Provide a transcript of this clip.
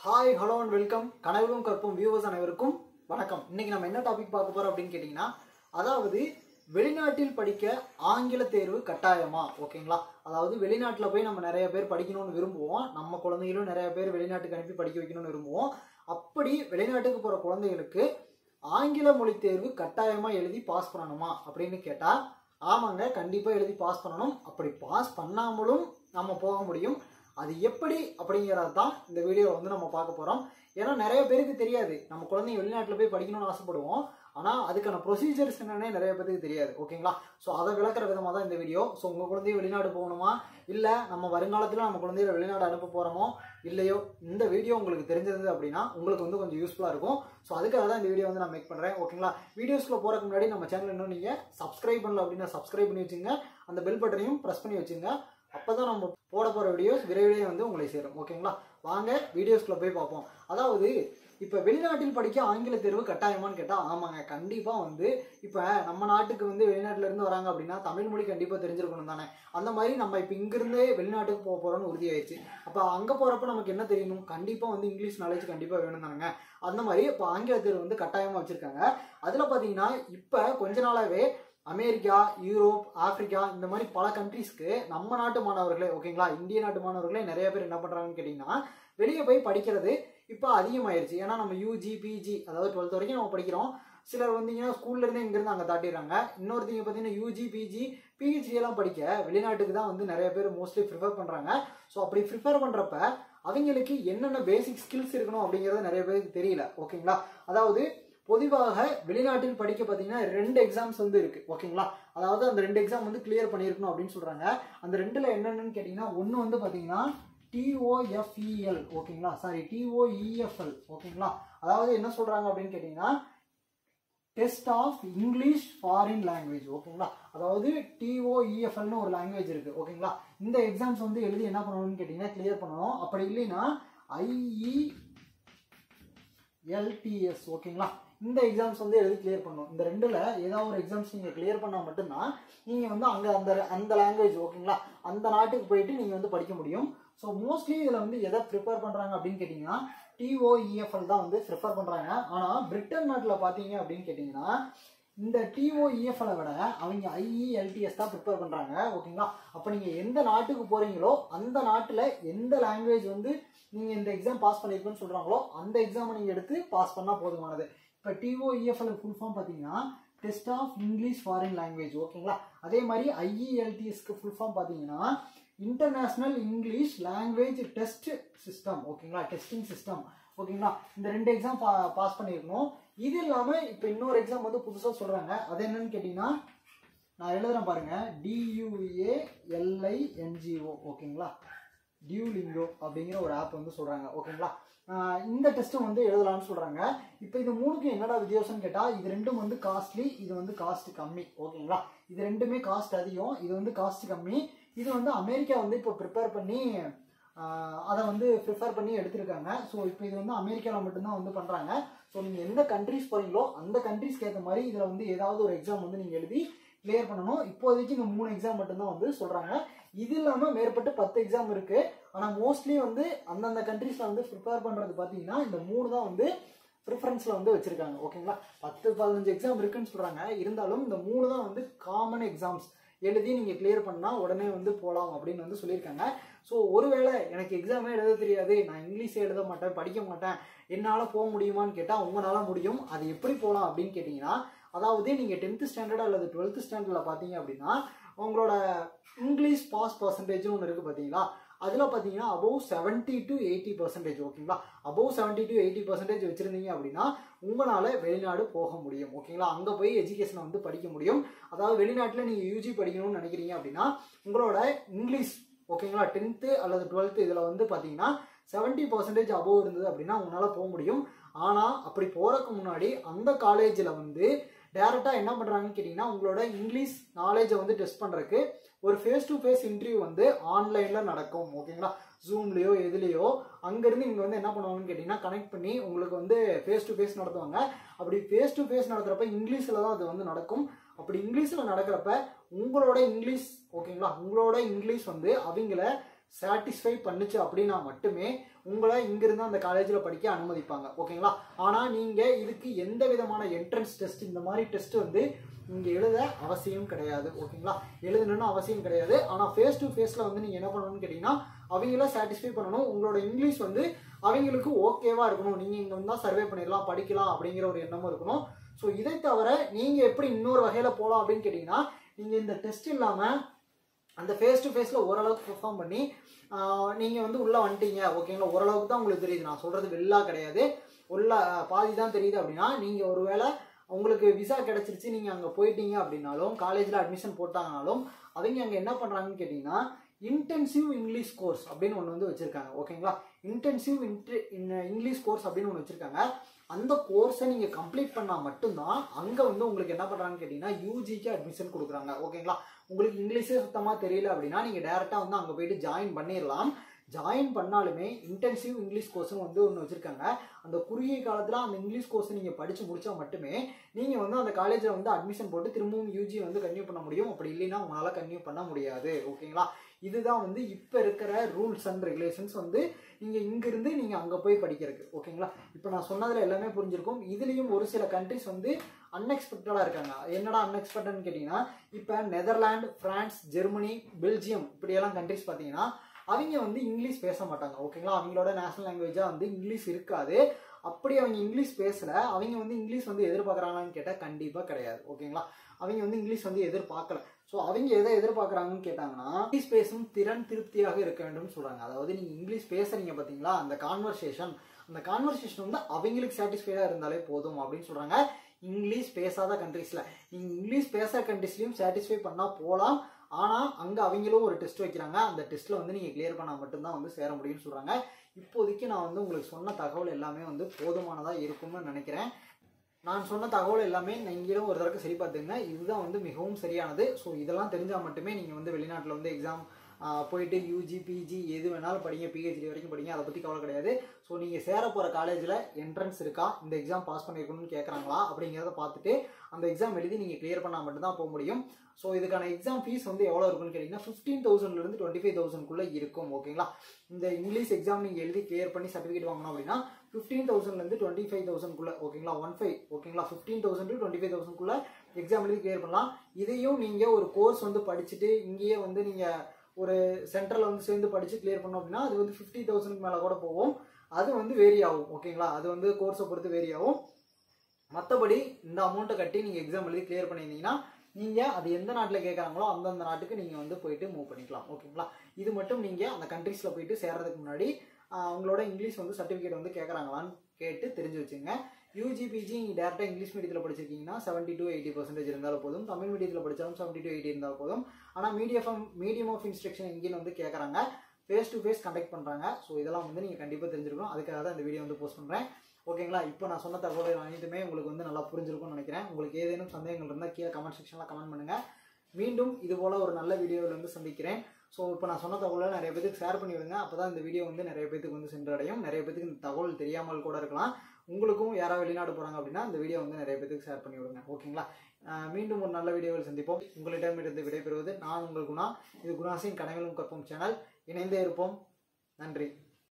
hi hello and welcome கனவிலும் கற்பும் viewers அனைவருக்கும் வணக்கம் இன்னைக்கு நம்ம என்ன டாபிக் பார்க்க போறோம் அப்படின்னு கேட்டிங்கன்னா அதாவது வெளிநாட்டில் படிக்க ஆங்கில தேர்வு கட்டாயமா ஓகேங்களா அதாவது வெளிநாட்டில் போய் நம்ம நிறைய பேர் படிக்கணும்னு விரும்புவோம் நம்ம குழந்தைகளும் நிறைய பேர் வெளிநாட்டுக்கு அனுப்பி படிக்க வைக்கணும்னு விரும்புவோம் அப்படி வெளிநாட்டுக்கு போகிற குழந்தைகளுக்கு ஆங்கில மொழி தேர்வு கட்டாயமாக எழுதி பாஸ் பண்ணணுமா அப்படின்னு கேட்டால் ஆமாங்க கண்டிப்பாக எழுதி பாஸ் பண்ணணும் அப்படி பாஸ் பண்ணாமலும் நம்ம போக முடியும் அது எப்படி அப்படிங்கிறது தான் இந்த வீடியோவில் வந்து நம்ம பார்க்க போகிறோம் ஏன்னா நிறைய பேருக்கு தெரியாது நம்ம குழந்தைங்க வெளிநாட்டில் போய் படிக்கணும்னு ஆசைப்படுவோம் ஆனால் அதுக்கான ப்ரொசீஜர்ஸ் என்னன்னே நிறைய பேருக்கு தெரியாது ஓகேங்களா ஸோ அதை விளக்குற விதமாக தான் இந்த வீடியோ ஸோ உங்கள் குழந்தைய வெளிநாடு போகணுமா இல்லை நம்ம வருங்காலத்தில் நம்ம குழந்தைய வெளிநாடு அனுப்ப போகிறோமோ இல்லையோ இந்த வீடியோ உங்களுக்கு தெரிஞ்சது அப்படின்னா உங்களுக்கு வந்து கொஞ்சம் யூஸ்ஃபுல்லாக இருக்கும் ஸோ அதுக்காக தான் இந்த வீடியோ வந்து நான் மேக் பண்ணுறேன் ஓகேங்களா வீடியோஸ்க்குள்ள போகிறதுக்கு முன்னாடி நம்ம சேனல் இன்னும் நீங்கள் சப்ஸ்கிரைப் பண்ணல அப்படின்னா சப்ஸ்கிரைப் பண்ணி வச்சுங்க அந்த பெல் பட்டனையும் ப்ரெஸ் பண்ணி வச்சுங்க அப்போ தான் நம்ம போட போகிற வீடியோஸ் விரைவிலேயே வந்து உங்களை சேரும் ஓகேங்களா வாங்க வீடியோஸ்குள்ளே போய் பார்ப்போம் அதாவது இப்போ வெளிநாட்டில் படிக்க ஆங்கில தேர்வு கட்டாயமான்னு கேட்டால் ஆமாங்க கண்டிப்பாக வந்து இப்போ நம்ம நாட்டுக்கு வந்து வெளிநாட்டுல இருந்து வராங்க அப்படின்னா தமிழ் மொழி கண்டிப்பாக தெரிஞ்சிருக்கணும் தானே அந்த மாதிரி நம்ம இப்போ இங்கிருந்தே வெளிநாட்டுக்கு போக போகிறோம்னு உறுதியாயிடுச்சு அப்போ அங்கே போகிறப்ப நமக்கு என்ன தெரியணும் கண்டிப்பாக வந்து இங்கிலீஷ் நாலேஜ் கண்டிப்பாக வேணும் தானுங்க அந்த மாதிரி இப்போ ஆங்கில தேர்வு வந்து கட்டாயமாக வச்சுருக்காங்க அதில் பார்த்தீங்கன்னா இப்போ கொஞ்ச நாளாகவே அமெரிக்கா யூரோப் ஆப்பிரிக்கா இந்த மாதிரி பல கண்ட்ரீஸ்க்கு நம்ம நாட்டு மாணவர்களே ஓகேங்களா இந்திய நாட்டு மாணவர்களே நிறைய பேர் என்ன பண்ணுறாங்கன்னு கேட்டிங்கன்னா வெளியே போய் படிக்கிறது இப்போ அதிகமாயிருச்சு ஏன்னா நம்ம யூஜி பிஜி அதாவது டுவெல்த் வரைக்கும் நம்ம படிக்கிறோம் சிலர் வந்தீங்கன்னா ஸ்கூல்ல இருந்தே இங்கிருந்து அங்கே தாட்டிடுறாங்க இன்னொருத்தங்க பார்த்தீங்கன்னா யூஜி பிஜி பிஹெச்டி எல்லாம் படிக்க வெளிநாட்டுக்கு தான் வந்து நிறைய பேர் மோஸ்ட்லி ப்ரிஃபர் பண்ணுறாங்க ஸோ அப்படி ப்ரிஃபர் பண்ணுறப்ப அவங்களுக்கு என்னென்ன பேசிக் ஸ்கில்ஸ் இருக்கணும் அப்படிங்கிறது நிறைய பேருக்கு தெரியல ஓகேங்களா அதாவது பொதுவாக வெளிநாட்டில் படிக்க பார்த்தீங்கன்னா ரெண்டு எக்ஸாம்ஸ் வந்து இருக்கு ஓகேங்களா அதாவது அந்த ரெண்டு எக்ஸாம் வந்து கிளியர் பண்ணியிருக்கணும் அப்படின்னு சொல்றாங்க அந்த ரெண்டுல என்னென்னு கேட்டிங்கன்னா ஒன்று வந்து பார்த்தீங்கன்னா டிஓஎஃப்இஎல் ஓகேங்களா சாரி டிஓஇஎஃப்எல் ஓகேங்களா அதாவது என்ன சொல்றாங்க அப்படின்னு கேட்டிங்கன்னா test of English foreign language ஓகேங்களா அதாவது டிஓஇஎஃப்எல்னு ஒரு லாங்குவேஜ் இருக்கு ஓகேங்களா இந்த எக்ஸாம்ஸ் வந்து எழுதி என்ன பண்ணணும்னு கேட்டிங்கன்னா கிளியர் பண்ணணும் அப்படி இல்லைன்னா ஐஇ எல்டிஎஸ் ஓகேங்களா இந்த எக்ஸாம்ஸ் வந்து எழுதி கிளியர் பண்ணணும் இந்த ரெண்டுல ஏதாவது ஒரு எக்ஸாம்ஸ் நீங்கள் கிளியர் பண்ணால் மட்டும்தான் நீங்கள் வந்து அங்கே அந்த அந்த லாங்குவேஜ் ஓகேங்களா அந்த நாட்டுக்கு போயிட்டு நீங்கள் வந்து படிக்க முடியும் ஸோ மோஸ்ட்லி இதில் வந்து எதை ப்ரிப்பேர் பண்ணுறாங்க அப்படின்னு கேட்டிங்கன்னா டிஓஇஎஃப்எல் தான் வந்து ப்ரிஃபர் பண்ணுறாங்க ஆனால் பிரிட்டன் நாட்டில் பார்த்தீங்க அப்படின்னு கேட்டிங்கன்னா இந்த டிஓஇஎஃப்எலை விட அவங்க ஐஇஎல்டிஎஸ் தான் ப்ரிப்பேர் பண்ணுறாங்க ஓகேங்களா அப்போ நீங்கள் எந்த நாட்டுக்கு போகிறீங்களோ அந்த நாட்டில் எந்த லாங்குவேஜ் வந்து நீங்கள் இந்த எக்ஸாம் பாஸ் பண்ணியிருக்குன்னு சொல்கிறாங்களோ அந்த எக்ஸாமை நீங்கள் எடுத்து பாஸ் பண்ணால் போதுமானது இப்போ டிஓஇஎஃப்எல் ஃபுல் ஃபார்ம் பார்த்தீங்கன்னா test of English foreign language ஓகேங்களா அதே மாதிரி ஐஇஎல்டிஎஸ்க்கு ஃபுல் ஃபார்ம் பார்த்தீங்கன்னா international English language test system ஓகேங்களா டெஸ்டிங் சிஸ்டம் ஓகேங்களா இந்த ரெண்டு எக்ஸாம் பா பாஸ் பண்ணியிருக்கணும் இது இல்லாமல் இப்போ இன்னொரு எக்ஸாம் வந்து புதுசாக சொல்கிறாங்க அது என்னன்னு கேட்டிங்கன்னா நான் எழுதுறேன் பாருங்க டியூஏ எல்ஐஎன்ஜிஓ ஓகேங்களா டியூலிங்கோ அப்படிங்கிற ஒரு ஆப் வந்து சொல்கிறாங்க ஓகேங்களா இந்த டெஸ்ட்டும் வந்து எழுதலாம்னு சொல்கிறாங்க இப்போ இது மூணுக்கும் என்னடா வித்தியாசம்னு கேட்டால் இது ரெண்டும் வந்து காஸ்ட்லி இது வந்து காஸ்ட் கம்மி ஓகேங்களா இது ரெண்டுமே காஸ்ட் அதிகம் இது வந்து காஸ்ட் கம்மி இது வந்து அமெரிக்கா வந்து இப்போ ப்ரிப்பேர் பண்ணி அதை வந்து ப்ரிஃபர் பண்ணி எடுத்திருக்காங்க ஸோ இப்போ இது வந்து அமெரிக்காவில் மட்டும்தான் வந்து பண்ணுறாங்க ஸோ நீங்கள் எந்த கண்ட்ரிஸ் போகிறீங்களோ அந்த கண்ட்ரிஸ்க்கு ஏற்ற மாதிரி இதில் வந்து ஏதாவது ஒரு எக்ஸாம் வந்து நீங்கள் எழுதி கிளியர் பண்ணணும் இப்போதைக்கு இந்த மூணு எக்ஸாம் மட்டும்தான் வந்து சொல்கிறாங்க இது இல்லாமல் மேற்பட்டு பத்து எக்ஸாம் இருக்குது ஆனால் மோஸ்ட்லி வந்து அந்தந்த கண்ட்ரீஸில் வந்து ப்ரிப்பேர் பண்ணுறது பார்த்தீங்கன்னா இந்த மூணு தான் வந்து ப்ரிஃபரன்ஸில் வந்து வச்சுருக்காங்க ஓகேங்களா பத்து பதினஞ்சு எக்ஸாம் இருக்குன்னு சொல்கிறாங்க இருந்தாலும் இந்த மூணு தான் வந்து காமன் எக்ஸாம்ஸ் எழுதி நீங்கள் கிளியர் பண்ணால் உடனே வந்து போகலாம் அப்படின்னு வந்து சொல்லியிருக்காங்க ஸோ ஒருவேளை எனக்கு எக்ஸாமே எழுத தெரியாது நான் இங்கிலீஷே எழுத மாட்டேன் படிக்க மாட்டேன் என்னால் போக முடியுமான்னு கேட்டால் உங்களால் முடியும் அது எப்படி போகலாம் அப்படின்னு கேட்டிங்கன்னா அதாவது நீங்கள் டென்த்து ஸ்டாண்டர்ட் அல்லது டுவெல்த்து ஸ்டாண்டர்டில் பார்த்தீங்க அப்படின்னா உங்களோட இங்கிலீஷ் பாஸ் பர்சன்டேஜ்னு ஒன்று இருக்குது பார்த்தீங்களா அதில் பார்த்தீங்கன்னா above seventy to eighty percentage ஓகேங்களா above seventy to eighty percentage வச்சுருந்தீங்க அப்படின்னா உங்களால் வெளிநாடு போக முடியும் ஓகேங்களா அங்கே போய் எஜுகேஷனை வந்து படிக்க முடியும் அதாவது வெளிநாட்டில் நீங்கள் யூஜி படிக்கணும்னு நினைக்கிறீங்க அப்படின்னா உங்களோட இங்கிலீஷ் ஓகேங்களா டென்த்து அல்லது டுவெல்த்து இதில் வந்து பார்த்தீங்கன்னா செவன்ட்டி பர்சன்டேஜ் அபவ் இருந்தது அப்படின்னா உங்களால் போக முடியும் ஆனால் அப்படி போகிறதுக்கு முன்னாடி அந்த காலேஜில் வந்து டேரெக்டாக என்ன பண்ணுறாங்கன்னு கேட்டிங்கன்னா உங்களோட இங்கிலீஷ் நாலேஜை வந்து டெஸ்ட் பண்ணுறதுக்கு ஒரு ஃபேஸ் டு ஃபேஸ் இன்டர்வியூ வந்து ஆன்லைனில் நடக்கும் ஓகேங்களா ஜூம்லேயோ எதுலேயோ அங்கேருந்து இங்கே வந்து என்ன பண்ணுவாங்கன்னு கேட்டிங்கன்னா கனெக்ட் பண்ணி உங்களுக்கு வந்து ஃபேஸ் டு ஃபேஸ் நடத்துவாங்க அப்படி ஃபேஸ் டு ஃபேஸ் நடத்துகிறப்ப இங்கிலீஷில் தான் அது வந்து நடக்கும் அப்படி இங்கிலீஷில் நடக்கிறப்ப உங்களோட இங்கிலீஷ் ஓகேங்களா உங்களோட இங்கிலீஷ் வந்து அவங்கள சாட்டிஸ்ஃபை பண்ணுச்சு அப்படின்னா மட்டுமே உங்களை இங்கிருந்து அந்த காலேஜில் படிக்க அனுமதிப்பாங்க ஓகேங்களா ஆனால் நீங்கள் இதுக்கு எந்த விதமான என்ட்ரன்ஸ் டெஸ்ட் இந்த மாதிரி டெஸ்ட் வந்து இங்கே எழுத அவசியம் கிடையாது ஓகேங்களா எழுதணும்னு அவசியம் கிடையாது ஆனால் ஃபேஸ் டு ஃபேஸில் வந்து நீங்கள் என்ன பண்ணணும்னு கேட்டிங்கன்னா அவங்கள சாட்டிஸ்ஃபை பண்ணணும் உங்களோட இங்கிலீஷ் வந்து அவங்களுக்கு ஓகேவா இருக்கணும் நீங்கள் இங்கே வந்தால் சர்வே பண்ணிடலாம் படிக்கலாம் அப்படிங்கிற ஒரு எண்ணமும் இருக்கணும் ஸோ இதை தவிர நீங்கள் எப்படி இன்னொரு வகையில் போகலாம் அப்படின்னு கேட்டிங்கன்னா நீங்கள் இந்த டெஸ்ட் இல்லாமல் அந்த ஃபேஸ் டு ஃபேஸில் ஓரளவுக்கு பெர்ஃபார்ம் பண்ணி நீங்கள் வந்து உள்ளே வந்துட்டீங்க ஓகேங்களா ஓரளவுக்கு தான் உங்களுக்கு தெரியுது நான் சொல்கிறது வெள்ளா கிடையாது உள்ள ஆஹ், பாதி தான் தெரியுது அப்படின்னா நீங்கள் ஒருவேளை உங்களுக்கு விசா கிடச்சிருச்சு நீங்கள் அங்கே போயிட்டீங்க அப்படின்னாலும் காலேஜில் அட்மிஷன் போட்டாங்கனாலும் அவங்க அங்கே என்ன பண்ணுறாங்கன்னு கேட்டிங்கன்னா இன்டென்சிவ் இங்கிலீஷ் கோர்ஸ் அப்படின்னு ஒன்று வந்து வச்சுருக்காங்க ஓகேங்களா இன்டென்சிவ் இன்ட்ரி இங்கிலீஷ் கோர்ஸ் அப்படின்னு ஒன்று வச்சுருக்காங்க அந்த கோர்ஸை நீங்கள் கம்ப்ளீட் பண்ணால் மட்டும்தான் அங்கே வந்து உங்களுக்கு என்ன பண்ணுறாங்கன்னு கேட்டிங்கன்னா யூஜிக்கு அட்மிஷன் கொடுக்குறாங்க ஓகேங்களா உங்களுக்கு இங்கிலீஷே சுத்தமாக தெரியல அப்படின்னா நீங்கள் டேரெக்டாக வந்து அங்கே போயிட்டு ஜாயின் பண்ணிடலாம் ஜாயின் பண்ணாலுமே இன்டென்சிவ் இங்கிலீஷ் கோர்ஸ்னு வந்து ஒன்று வச்சுருக்காங்க அந்த குறுகிய காலத்தில் அந்த இங்கிலீஷ் கோர்ஸ் நீங்கள் படித்து முடித்தா மட்டுமே நீங்கள் வந்து அந்த காலேஜில் வந்து அட்மிஷன் போட்டு திரும்பவும் யூஜி வந்து கன்டினியூ பண்ண முடியும் அப்படி இல்லைன்னா உங்களால் கன்டினியூ பண்ண முடியாது ஓகேங்களா இதுதான் வந்து இப்போ இருக்கிற ரூல்ஸ் அண்ட் ரெகுலேஷன்ஸ் வந்து நீங்கள் இங்கிருந்து நீங்கள் அங்கே போய் படிக்கிறதுக்கு ஓகேங்களா இப்போ நான் சொன்னதில் எல்லாமே புரிஞ்சிருக்கும் இதுலேயும் ஒரு சில கண்ட்ரிஸ் வந்து அன்எக்ஸ்பெக்டடாக இருக்காங்க என்னடா அன்எக்ஸ்பெக்டட்னு கேட்டிங்கன்னா இப்போ நெதர்லாந்து ஃப்ரான்ஸ் ஜெர்மனி பெல்ஜியம் இப்படியெல்லாம் கண்ட்ரிஸ் பார்த்தீங்கன்னா அவங்க வந்து இங்கிலீஷ் பேச மாட்டாங்க ஓகேங்களா அவங்களோட நேஷனல் லாங்குவேஜாக வந்து இங்கிலீஷ் இருக்காது அப்படி அவங்க இங்கிலீஷ் பேசல அவங்க வந்து இங்கிலீஷ் வந்து எதிர்பார்க்குறாங்களான்னு கேட்டால் கண்டிப்பாக கிடையாது ஓகேங்களா அவங்க வந்து இங்கிலீஷ் வந்து எதிர்பார்க்கல ஸோ அவங்க எதை எதிர்பார்க்குறாங்கன்னு கேட்டாங்கன்னா இங்கிலீஷ் பேசும் திறன் திருப்தியாக இருக்க வேண்டும்னு சொல்கிறாங்க அதாவது நீங்கள் இங்கிலீஷ் பேசுறீங்க பார்த்தீங்களா அந்த கான்வர்சேஷன் அந்த கான்வர்சேஷன் வந்து அவங்களுக்கு சாட்டிஸ்ஃபைடாக இருந்தாலே போதும் அப்படின்னு சொல்கிறாங்க இங்கிலீஷ் பேசாத கண்ட்ரீஸில் நீங்கள் இங்கிலீஷ் பேசாத கண்ட்ரீஸ்லையும் சாட்டிஸ்ஃபை பண்ணால் போகலாம் ஆனால் அங்கே அவங்களும் ஒரு டெஸ்ட் வைக்கிறாங்க அந்த டெஸ்ட்டில் வந்து நீங்கள் கிளியர் பண்ணால் மட்டும்தான் வந்து சேர முடியும்னு சொல்கிறாங்க இப்போதைக்கு நான் வந்து உங்களுக்கு சொன்ன தகவல் எல்லாமே வந்து போதுமானதாக இருக்கும்னு நினைக்கிறேன் நான் சொன்ன தகவல் எல்லாமே நீங்களும் ஒரு தடவை சரி பார்த்துங்க இதுதான் வந்து மிகவும் சரியானது ஸோ இதெல்லாம் தெரிஞ்சால் மட்டுமே நீங்கள் வந்து வெளிநாட்டில் வந்து எக்ஸாம் போயிட்டு யூஜி பிஜி எது வேணாலும் படிங்க பிஹெச்டி வரைக்கும் படிங்க அதை பற்றி கவலை கிடையாது ஸோ நீங்கள் சேர போகிற காலேஜில் என்ட்ரன்ஸ் இருக்கா இந்த எக்ஸாம் பாஸ் பண்ணியிருக்கணும்னு கேட்குறாங்களா அப்படிங்கிறத பார்த்துட்டு அந்த எக்ஸாம் எழுதி நீங்கள் கிளியர் பண்ணால் மட்டும்தான் போக முடியும் ஸோ இதுக்கான எக்ஸாம் ஃபீஸ் வந்து எவ்வளோ இருக்குன்னு கேட்டிங்கன்னா ஃபிஃப்டீன் தௌசண்ட்லேருந்து டுவெண்ட்டி ஃபைவ் தௌசண்ட்குள்ளே இருக்கும் ஓகேங்களா இந்த இங்கிலீஷ் எக்ஸாம் நீங்கள் எழுதி கிளியர் பண்ணி சர்டிஃபிகேட் வாங்கணும் அப்படின்னா ஃபிஃப்டீன் தௌசண்ட்லேருந்து டுவெண்ட்டி ஃபைவ் தௌசண்ட்குள்ளே ஓகேங்களா ஒன் ஃபைவ் ஓகேங்களா fifteen thousand to twenty five தௌசண்ட்குள்ளே எக்ஸாம் எழுதி கிளியர் பண்ணலாம் இதையும் நீங்கள் ஒரு கோர்ஸ் வந்து படிச்சுட்டு இங்கேயே வந்து நீங்கள் ஒரு சென்டரில் வந்து சேர்ந்து படித்து கிளியர் பண்ணோம் அப்படின்னா அது வந்து ஃபிஃப்டி தௌசண்ட் மேலே கூட போகும் அது வந்து வேரி ஆகும் ஓகேங்களா அது வந்து கோர்ஸை பொறுத்து வேரி ஆகும் மற்றபடி இந்த அமௌண்ட்டை கட்டி நீங்கள் எக்ஸாம் எழுதி கிளியர் பண்ணியிருந்தீங்கன்னா நீங்கள் அது எந்த நாட்டில் கேட்குறாங்களோ அந்தந்த நாட்டுக்கு நீங்கள் வந்து போயிட்டு மூவ் பண்ணிக்கலாம் ஓகேங்களா இது மட்டும் நீங்கள் அந்த கண்ட்ரீஸில் போயிட்டு சேர்றதுக்கு முன்னாடி ஆஹ், உங்களோட இங்கிலீஷ் வந்து சர்டிஃபிகேட் வந்து கேட்குறாங்களான்னு கேட்டு தெரிஞ்சு வச்சுங்க யூஜி பிஜி நீங்கள் டேரெக்டாக இங்கிலீஷ் மீடியத்தில் படிச்சிருக்கீங்கன்னா செவன்ட்டி டு எயிட்டி பர்சன்டேஜ் இருந்தாலும் போதும் தமிழ் மீடியத்தில் படித்தாலும் செவன்ட்டி டு எயிட்டி இருந்தாலும் போதும் ஆனால் medium of medium of instruction எங்கேன்னு வந்து கேட்குறாங்க ஃபேஸ் டு ஃபேஸ் கண்டக்ட் பண்ணுறாங்க ஸோ இதெல்லாம் வந்து நீங்கள் கண்டிப்பாக தெரிஞ்சிருக்கணும் அதுக்காக தான் இந்த வீடியோ வந்து போஸ்ட் பண்ணுறேன் ஓகேங்களா இப்போ நான் சொன்ன தகவல்கள் அனைத்துமே உங்களுக்கு வந்து நல்லா புரிஞ்சிருக்கும்னு நினைக்கிறேன் உங்களுக்கு ஏதேனும் சந்தேகங்கள் இருந்தால் கீழே கமெண்ட் செக்ஷனில் கமெண்ட் பண்ணுங்கள் மீண்டும் இது போல் ஒரு நல்ல வீடியோவில் வந்து சந்திக்கிறேன் ஸோ இப்போ நான் சொன்ன தகவலை நிறைய பேருக்கு ஷேர் பண்ணி விடுங்க அப்போ தான் இந்த வீடியோ வந்து நிறைய பேருக்கு வந்து சென்றடையும் நிறைய பேருக்கு இந்த தகவல் தெரியாமல் கூட இருக்கலாம் உங்களுக்கும் யாராவது வெளிநாடு போகிறாங்க அப்படின்னா இந்த வீடியோ வந்து நிறைய பேருக்கு ஷேர் பண்ணி விடுங்க ஓகேங்களா ஆஹ் மீண்டும் ஒரு நல்ல வீடியோவில் சந்திப்போம் உங்களிடமிருந்து விடைபெறுவது நான் உங்கள் குணா இது குணாசின் கனவிலும் கற்போம் சேனல் இணைந்தே இருப்போம் நன்றி